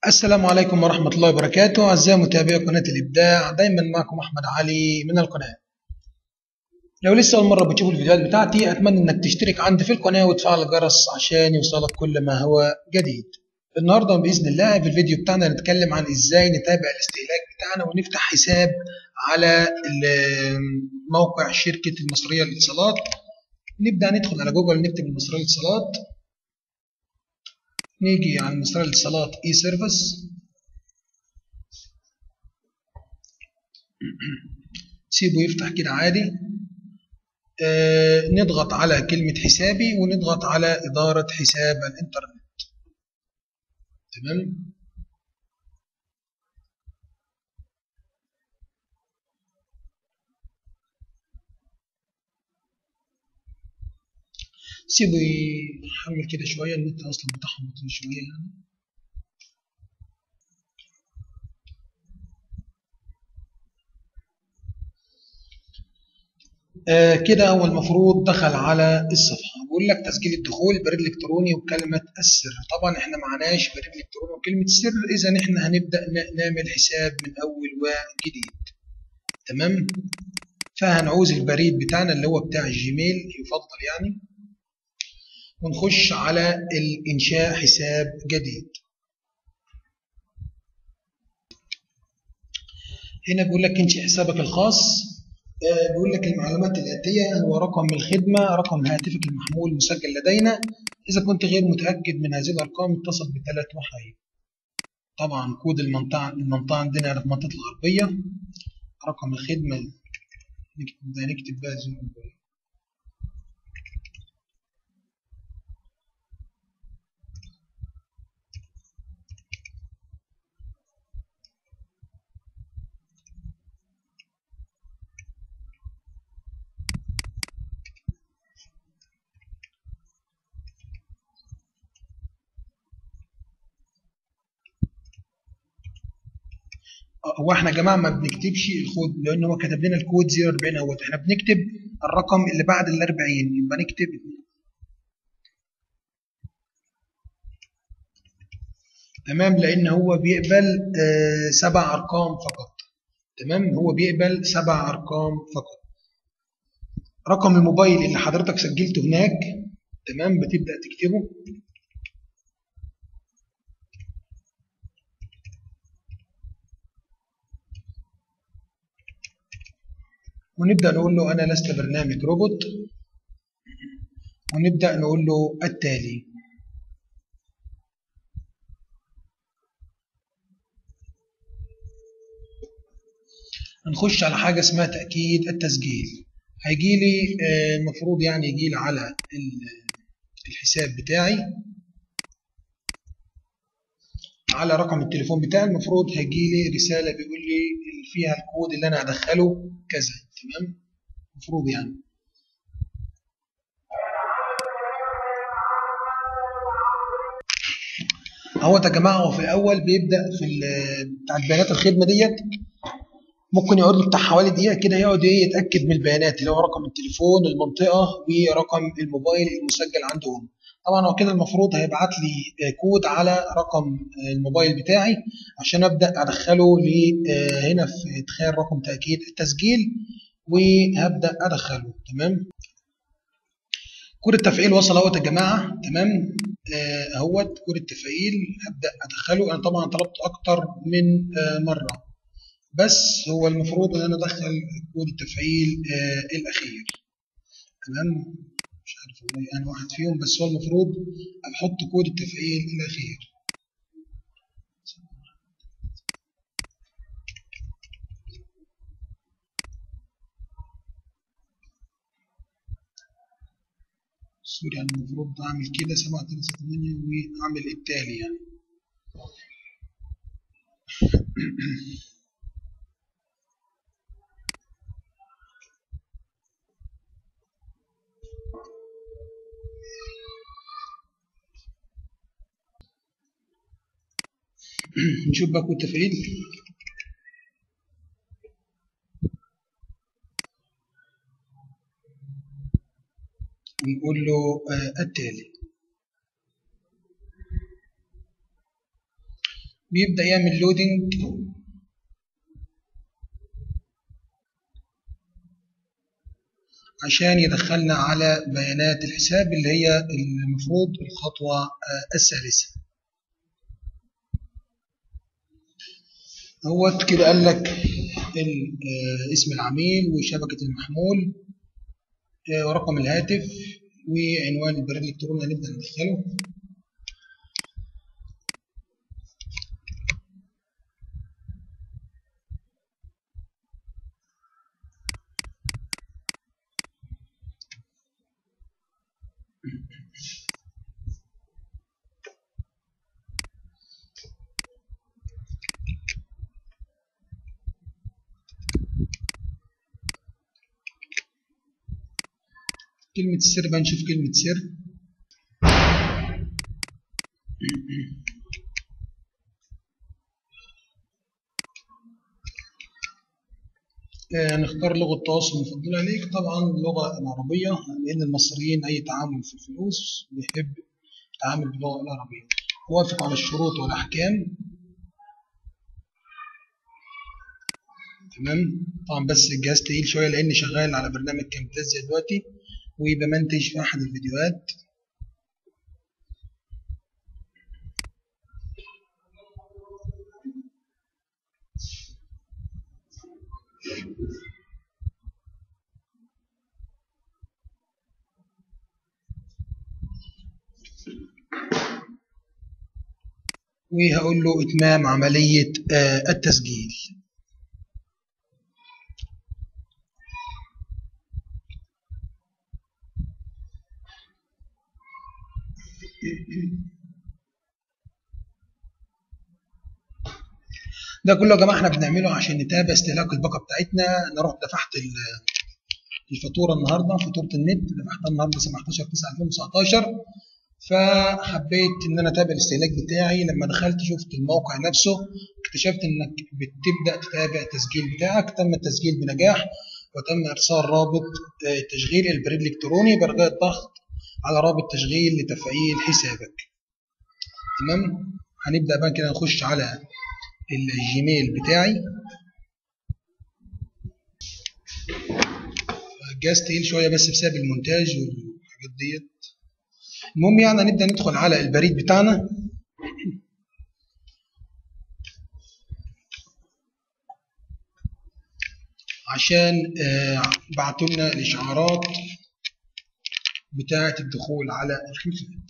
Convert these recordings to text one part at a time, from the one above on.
السلام عليكم ورحمة الله وبركاته أعزائي متابعي قناة الإبداع دايما معكم أحمد علي من القناة لو لسه أول مرة بتشوف الفيديوهات بتاعتي أتمنى إنك تشترك عندي في القناة وتفعل الجرس عشان يوصلك كل ما هو جديد النهاردة بإذن الله في الفيديو بتاعنا نتكلم عن إزاي نتابع الاستهلاك بتاعنا ونفتح حساب على موقع شركة المصرية للاتصالات نبدأ ندخل على جوجل نكتب المصرية للاتصالات نيجي على المصرية للاتصالات اي سيرفيس سيبه يفتح كده عادي آه نضغط على كلمة حسابي ونضغط على إدارة حساب الإنترنت تمام سيبه يحمل كده شوية النت أصلا بتاعهم بطيء شوية يعني آه كده هو المفروض دخل على الصفحة بيقول لك تسجيل الدخول بريد إلكتروني وكلمة السر طبعا احنا معناش بريد إلكتروني وكلمة السر إذا احنا هنبدأ نعمل حساب من أول وجديد تمام فهنعوز البريد بتاعنا اللي هو بتاع الجيميل يفضل يعني ونخش على الإنشاء حساب جديد هنا بيقول لك انشئ حسابك الخاص بيقول لك المعلومات الآتية هو رقم الخدمة رقم هاتفك المحمول مسجل لدينا إذا كنت غير متأكد من هذه الأرقام اتصل بثلاث وحيد طبعا كود المنطقة المنطقة عندنا في المنطقة الغربية رقم الخدمة نكتب نكتب بقى زي هو احنا يا جماعه ما بنكتبش الكود لان هو كتب لنا الكود 040 اهوت احنا بنكتب الرقم اللي بعد ال 40 يبقى نكتب تمام لان هو بيقبل آه سبع ارقام فقط تمام هو بيقبل سبع ارقام فقط رقم الموبايل اللي حضرتك سجلته هناك تمام بتبدا تكتبه ونبدأ نقول له أنا لست برنامج روبوت ونبدأ نقول له التالي هنخش على حاجة اسمها تأكيد التسجيل هيجي لي المفروض يعني يجي لي على الحساب بتاعي على رقم التليفون بتاعي المفروض هيجي لي رسالة بيقول لي فيها الكود اللي أنا هدخله كذا تمام المفروض يعني هو يا جماعه هو في الاول بيبدا في بتاع البيانات الخدمه ديت ممكن يقعد له بتاع حوالي دقيقه كده يقعد ايه يتاكد من البيانات اللي هو رقم التليفون المنطقه ورقم الموبايل المسجل عندهم طبعا هو كده المفروض هيبعت لي كود على رقم الموبايل بتاعي عشان ابدا ادخله هنا في ادخال رقم تاكيد التسجيل وهبدا ادخله تمام كود التفعيل وصل اهوت يا جماعه تمام اهوت كود التفعيل هبدا ادخله انا طبعا طلبت اكتر من آه مره بس هو المفروض ان انا ادخل كود التفعيل آه الاخير تمام مش عارف والله انا واحد فيهم بس هو المفروض احط كود التفعيل الاخير سوري يعني المفروض اعمل كده سبعة تلاتة تمانية واعمل التالي يعني نشوف بقى كود تفعيل ونقول له آه التالي بيبدأ يعمل لودنج عشان يدخلنا على بيانات الحساب اللي هي المفروض الخطوة الثالثة هو كده قال لك اسم العميل وشبكة المحمول ورقم الهاتف وعنوان البريد الإلكتروني هنبدأ ندخله كلمة السر بقى نشوف كلمة سر نختار لغة التواصل المفضلة ليك طبعا اللغة العربية لأن المصريين أي تعامل في الفلوس بيحب يتعامل باللغة العربية وافق على الشروط والأحكام تمام طبعا بس الجهاز تقيل شوية لأني شغال على برنامج كامتازيا دلوقتي وبمنتج في أحد الفيديوهات وهقول له إتمام عملية التسجيل ده كله يا جماعه احنا بنعمله عشان نتابع استهلاك الباقه بتاعتنا انا رحت دفعت الفاتوره النهارده فاتوره النت دفعتها النهارده 17 9 2019 فحبيت ان انا اتابع الاستهلاك بتاعي لما دخلت شفت الموقع نفسه اكتشفت انك بتبدا تتابع التسجيل بتاعك تم التسجيل بنجاح وتم ارسال رابط تشغيل البريد الالكتروني برجاء الضغط على رابط تشغيل لتفعيل حسابك تمام هنبدا بقى كده نخش على الجيميل بتاعي الجهاز تقيل شويه بس بسبب المونتاج والحاجات ديت المهم يعني هنبدا ندخل على البريد بتاعنا عشان بعتوا لنا الاشعارات بتاعه الدخول على الحساب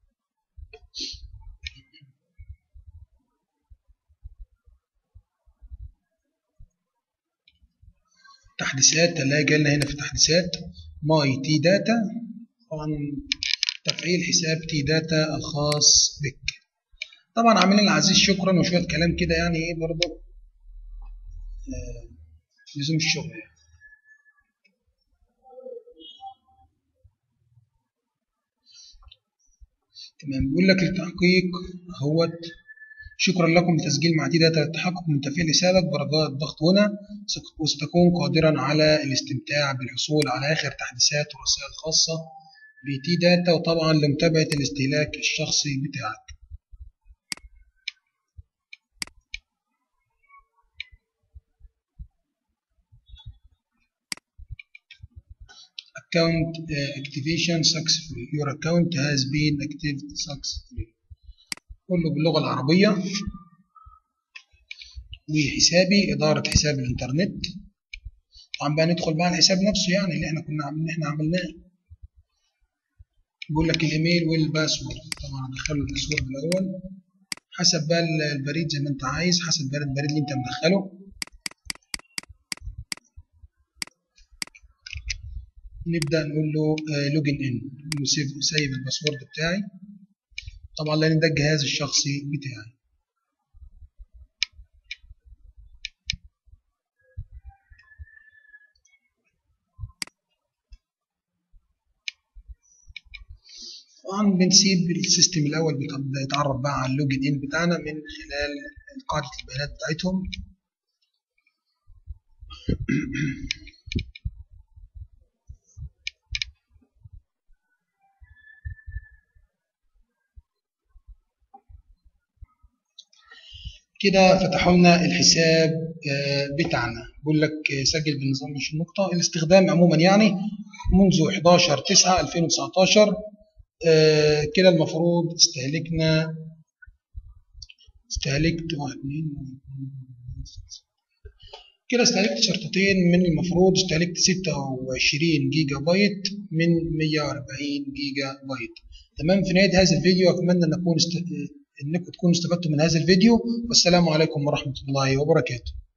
تحديثات تلاقي جالنا هنا في تحديثات ماي تي داتا طبعا تفعيل حساب تي داتا الخاص بك طبعا عاملين العزيز شكرا وشويه كلام كده يعني ايه برضه آه لزوم الشغل يعني. تمام بيقول لك للتحقيق اهوت شكرا لكم لتسجيل مع داتا للتحقق من تفعيل حسابك برجاء الضغط هنا وستكون قادرا على الاستمتاع بالحصول على آخر تحديثات ورسائل خاصة بتي داتا وطبعا لمتابعة الاستهلاك الشخصي بتاعك account uh, activation successfully your account has been activated successfully كله باللغة العربية وحسابي إدارة حساب الإنترنت طبعا بقى ندخل بقى على الحساب نفسه يعني اللي احنا كنا عاملين احنا عملناه بيقول لك الايميل والباسورد طبعا ادخله الباسورد الاول حسب بقى البريد زي ما انت عايز حسب بقى البريد اللي انت مدخله نبدا نقول له لوجن ان نقول له سيف سيف الباسورد بتاعي طبعا لان ده الجهاز الشخصي بتاعي طبعا بنسيب السيستم الاول بيبدا يتعرف بقى على اللوجن ان بتاعنا من خلال قاعده البيانات بتاعتهم كده فتحوا لنا الحساب آه، بتاعنا بيقول لك آه، سجل بنظام 20 نقطة الاستخدام عموما يعني منذ 11 9 2019 آه، كده المفروض استهلكنا استهلكت واحد اتنين كده استهلكت شرطتين من المفروض استهلكت 26 جيجا بايت من 140 جيجا بايت تمام في نهاية هذا الفيديو أتمنى أن أكون است... انكم تكونوا استفدتوا من هذا الفيديو والسلام عليكم ورحمة الله وبركاته